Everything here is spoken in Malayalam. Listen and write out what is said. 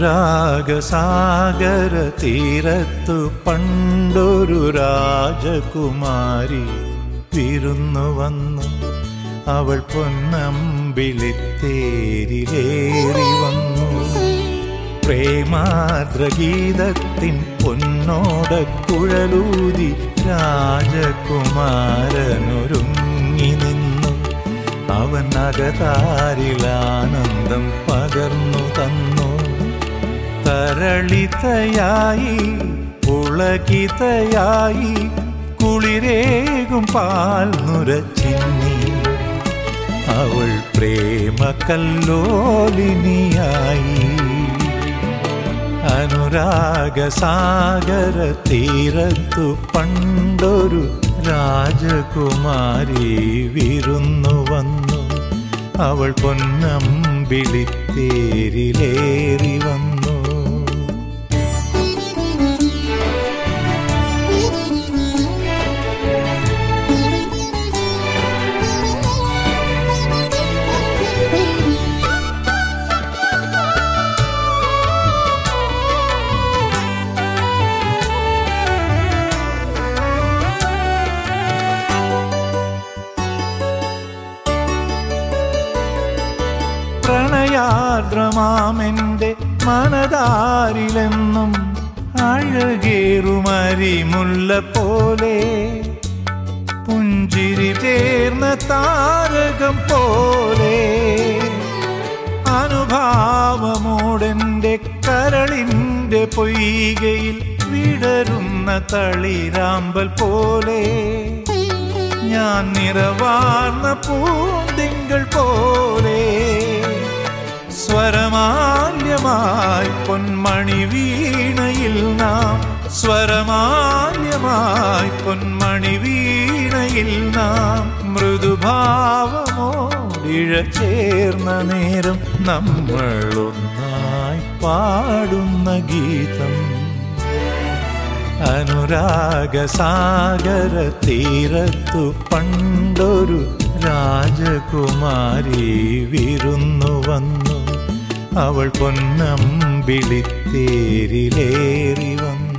അനുരാഗസാഗര തീരത്തു പണ്ടൊരു രാജകുമാരി വിരുന്നു വന്നു അവൾ പൊന്നമ്പിളിത്തേരിലേറി വന്നു പ്രേമാദ്രഗീതത്തിൻ പൊന്നോടക്കുഴലൂതി രാജകുമാരനൊരുങ്ങി നിന്നു അവൻ അകതാരിലാനന്ദം പകർന്നു തന്നു തരളിതയായി പുളകിതയായി കുളിരേകും പാൽ നുരച്ചിന്നി അവൾ പ്രേമ കല്ലോലിനിയായി അനുരാഗസാഗര തീരത്തു പണ്ടൊരു രാജകുമാരി വിരുന്നു വന്നു അവൾ പൊന്നമ്പിളിത്തേരിലേറി വന്നു പ്രണയാർദ്രമാമെന്റെ മനതാരിലെന്നും അഴകേറുമരിമുല്ല പോലെ പുഞ്ചിരി ചേർന്ന താരകം പോലെ അനുഭാവമോടെന്റെ കരളിന്റെ പൊയ്കയിൽ വിടരുന്ന തളിരാമ്പൽ പോലെ ഞാൻ നിറവാർന്ന പൂന്തിങ്കൾ പോലെ സ്വരമാല്യമായി പൊന്മണി വീണയിൽ നാം സ്വരമാല്യമായി പൊന്മണി വീണയിൽ നാം മൃദുഭാവമോടിഴ ചേർന്ന നേരം നമ്മൾ ഒന്നായി പാടുന്ന ഗീതം അനുരാഗസാഗര തീരത്തു പണ്ടൊരു രാജകുമാരി വിരുന്നു വന്നു അവൾ പൊന്നമ്പിളിത്തേരിലേറി വന്നു